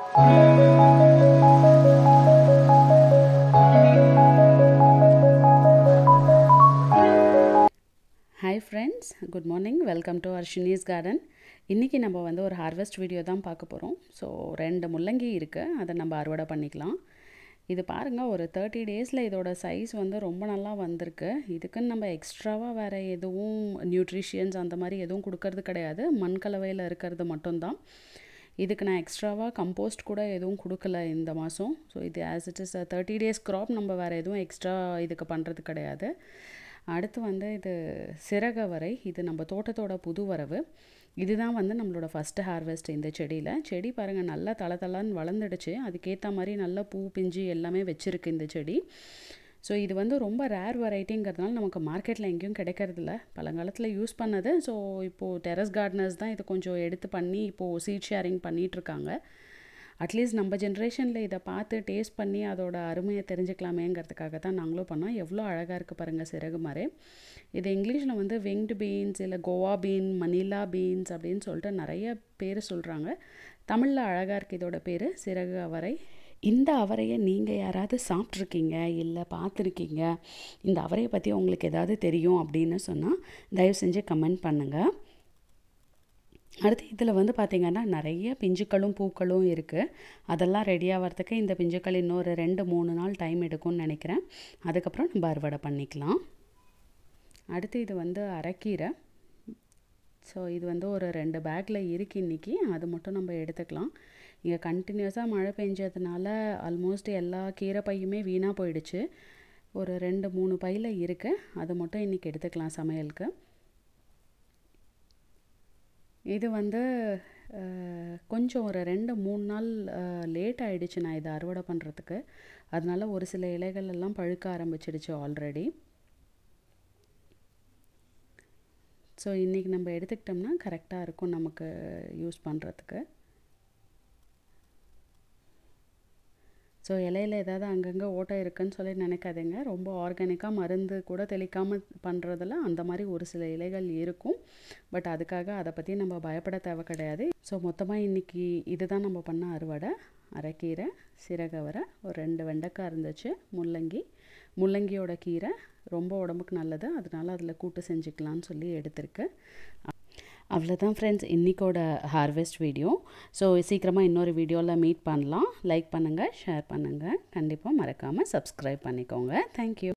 hi friends good morning welcome to Arshini's garden இன்றைக்கி நம்ம வந்து ஒரு ஹார்வெஸ்ட் வீடியோ தான் பார்க்க போகிறோம் ஸோ ரெண்டு முள்ளங்கி இருக்குது அதை நம்ம அறுவடை பண்ணிக்கலாம் இது பாருங்கள் ஒரு தேர்ட்டி டேஸில் இதோட சைஸ் வந்து ரொம்ப நல்லா வந்திருக்கு இதுக்குன்னு நம்ம எக்ஸ்ட்ராவாக வேறு எதுவும் நியூட்ரிஷியன்ஸ் அந்த மாதிரி எதுவும் கொடுக்கறது கிடையாது மண் கலவையில் இருக்கிறது மட்டும்தான் இதுக்கு நான் எக்ஸ்ட்ராவாக கம்போஸ்ட் கூட எதுவும் கொடுக்கல இந்த மாதம் ஸோ இது as it is thirty days crop நம்ம வேறு எதுவும் எக்ஸ்ட்ரா இதுக்கு பண்ணுறது கிடையாது அடுத்து வந்து இது சிறகவரை இது நம்ம தோட்டத்தோட புது வரவு இதுதான் வந்து நம்மளோட ஃபஸ்ட்டு ஹார்வெஸ்ட் இந்த செடியில் செடி பாருங்கள் நல்லா தள தளன்னு வளர்ந்துடுச்சு அதுக்கேற்ற மாதிரி நல்ல பூ பிஞ்சு எல்லாமே வச்சுருக்கு இந்த செடி ஸோ இது வந்து ரொம்ப ரேர் வெரைட்டிங்கிறதுனால நமக்கு மார்க்கெட்டில் எங்கேயும் கிடைக்கிறதில்ல பழங்காலத்தில் யூஸ் பண்ணது ஸோ இப்போது டெரஸ் கார்டனர்ஸ் தான் இதை கொஞ்சம் எடுத்து பண்ணி இப்போது சீட் ஷேரிங் பண்ணிகிட்ருக்காங்க அட்லீஸ்ட் நம்ம ஜென்ரேஷனில் இதை பார்த்து டேஸ்ட் பண்ணி அதோட அருமையை தெரிஞ்சுக்கலாமேங்கிறதுக்காக தான் நாங்களும் பண்ணோம் எவ்வளோ அழகாக இருக்குது பாருங்கள் சிறகு மரே இது இங்கிலீஷில் வந்து விங்டு பீன்ஸ் இல்லை கோவா பீன் மணிலா பீன்ஸ் அப்படின்னு சொல்லிட்டு நிறைய பேர் சொல்கிறாங்க தமிழில் அழகாக இருக்குது இதோட பேர் சிறகு அவரை இந்த அவரையை நீங்கள் யாராவது சாப்பிட்ருக்கீங்க இல்லை பார்த்துருக்கீங்க இந்த அவரையை பற்றி உங்களுக்கு ஏதாவது தெரியும் அப்படின்னு சொன்னால் தயவு செஞ்சு கமெண்ட் பண்ணுங்கள் அடுத்து இதில் வந்து பார்த்திங்கன்னா நிறைய பிஞ்சுக்களும் பூக்களும் இருக்குது அதெல்லாம் ரெடி ஆகிறதுக்கு இந்த பிஞ்சுக்கள் இன்னொரு ரெண்டு மூணு நாள் டைம் எடுக்கும்னு நினைக்கிறேன் அதுக்கப்புறம் நம்ம அறுவடை பண்ணிக்கலாம் அடுத்து இது வந்து அரைக்கீரை ஸோ இது வந்து ஒரு ரெண்டு பேக்கில் இருக்குது இன்றைக்கி அது மட்டும் நம்ம எடுத்துக்கலாம் இங்கே கண்டினியூஸாக மழை பெஞ்சதுனால ஆல்மோஸ்ட் எல்லா கீரை பையுமே வீணாக போயிடுச்சு ஒரு ரெண்டு மூணு பையில் இருக்குது அது மட்டும் இன்றைக்கி எடுத்துக்கலாம் சமையலுக்கு இது வந்து கொஞ்சம் ஒரு ரெண்டு மூணு நாள் லேட் ஆகிடுச்சு நான் இதை அறுவடை பண்ணுறதுக்கு அதனால ஒரு சில இலைகள் எல்லாம் பழுக்க ஆரம்பிச்சிடுச்சு ஆல்ரெடி ஸோ இன்றைக்கி நம்ம எடுத்துக்கிட்டோம்னா கரெக்டாக இருக்கும் நமக்கு யூஸ் பண்ணுறதுக்கு ஸோ இலையில் ஏதாவது அங்கங்கே ஓட்டை இருக்குன்னு சொல்லி நினைக்காதீங்க ரொம்ப ஆர்கானிக்காக மருந்து கூட தெளிக்காமல் பண்ணுறதில் அந்த மாதிரி ஒரு சில இலைகள் இருக்கும் பட் அதுக்காக அதை பற்றி நம்ம பயப்பட தேவை கிடையாது ஸோ மொத்தமாக இன்றைக்கி இதுதான் நம்ம பண்ண அறுவடை அரைக்கீரை சிறகவரை ஒரு ரெண்டு வெண்டைக்காய் இருந்துச்சு முள்ளங்கி முள்ளங்கியோட கீரை ரொம்ப உடம்புக்கு நல்லது அதனால அதில் கூட்டு செஞ்சுக்கலான்னு சொல்லி எடுத்திருக்கு அவ்வளோதான் ஃப்ரெண்ட்ஸ் இன்றைக்கோட ஹார்வெஸ்ட் வீடியோ ஸோ சீக்கிரமாக இன்னொரு வீடியோவில் மீட் பண்ணலாம் லைக் பண்ணுங்கள் ஷேர் பண்ணுங்கள் கண்டிப்பாக மறக்காமல் சப்ஸ்கிரைப் பண்ணிக்கோங்க தேங்க்யூ